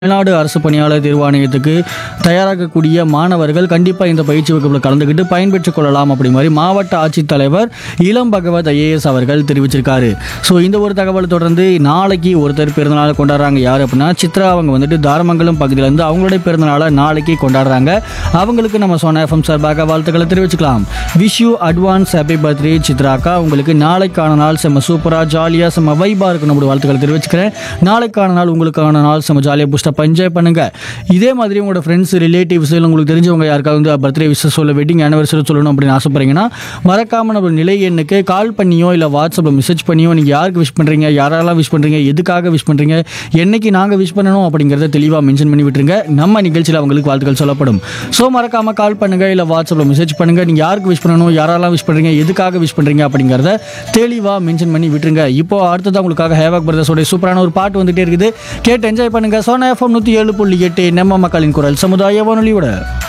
தமிழ்நாடு அரசு பணியாளர் தேர்வாணையத்துக்கு தயாராகக்கூடிய மாணவர்கள் கண்டிப்பாக இந்த பயிற்சி வகுப்பில் கலந்துக்கிட்டு பயன்பெற்றுக் கொள்ளலாம் அப்படி மாதிரி மாவட்ட ஆட்சித்தலைவர் இளம் பகவத் ஐஏஎஸ் அவர்கள் தெரிவிச்சிருக்காரு ஸோ இந்த ஒரு தகவலை தொடர்ந்து நாளைக்கு ஒருத்தர் பிறந்தநாள் கொண்டாடுறாங்க யார் அப்படின்னா சித்ரா அவங்க வந்துட்டு தாரமங்கலம் பகுதியிலேருந்து அவங்களுடைய பிறந்தநாளை நாளைக்கு கொண்டாடுறாங்க அவங்களுக்கு நம்ம சொன்ன எஃப்எம் சார்பாக வாழ்த்துக்களை தெரிவிச்சுக்கலாம் wish you advance happy birthday சித்ராக்கா உங்களுக்கு நாளைக்கான நாள் செம்ம சூப்பராக ஜாலியாக செம்ம வைபாக இருக்கணும் அப்படி வாழ்த்துக்களை தெரிவிச்சுக்கிறேன் நாளைக்கான நாள் உங்களுக்கான நாள் செம்ம ஜாலியாக புஷ்டப் என்ஜாய் பண்ணுங்க இதே மாதிரி உங்களோட ஃப்ரெண்ட்ஸ் ரிலேட்டிவ்ஸ் இல்லை உங்களுக்கு தெரிஞ்சவங்க யாருக்காவது வந்து பர்த்டே விஷஸ் சொல்ல வெட்டிங் ஆனிவர்சரி சொல்லணும் அப்படின்னு ஆசைப்படுறீங்கன்னா மறக்காம நம்ம நிலை எண்ணுக்கு கால் பண்ணியோ இல்லை வாட்ஸ்அப்பில் மெசேஜ் பண்ணியோ நீங்கள் யாருக்கு விஷ் பண்ணுறீங்க யாரெல்லாம் விஷ் பண்ணுறீங்க எதுக்காக விஷ் பண்ணுறீங்க என்னைக்கு நாங்கள் விஷ் பண்ணணும் அப்படிங்கிறத தெளிவாக மென்ஷன் பண்ணி விட்டுருங்க நம்ம நிகழ்ச்சியில் அவங்களுக்கு வாழ்த்துக்கள் சொல்லப்படும் ஸோ மறக்காம கால் பண்ணுங்க இல்லை வாட்ஸ்அப்பில் மெசேஜ் பண்ணுங்க நீங்கள் யாருக்கு விஷ் பண்ணணும் யாரெல்லாம் விஷ் பண்ணுறீங்க எதுக்காக விஷ் பண்ணுறீங்க அப்படிங்கிறத தெளிவாக மென்ஷன் பண்ணி விட்டுருங்க இப்போ அடுத்தது உங்களுக்காக ஹேவாக் பிரதர்ஸோட சூப்பரான ஒரு பாட்டு வந்துட்டே இருக்குது கேட்டு என்ஜாய் பண்ணுங்க சோனா எஃப்எம் நூற்றி ஏழு புள்ளி எட்டு நம்ம மக்களின் குரல் சமுதாய வானொலியோட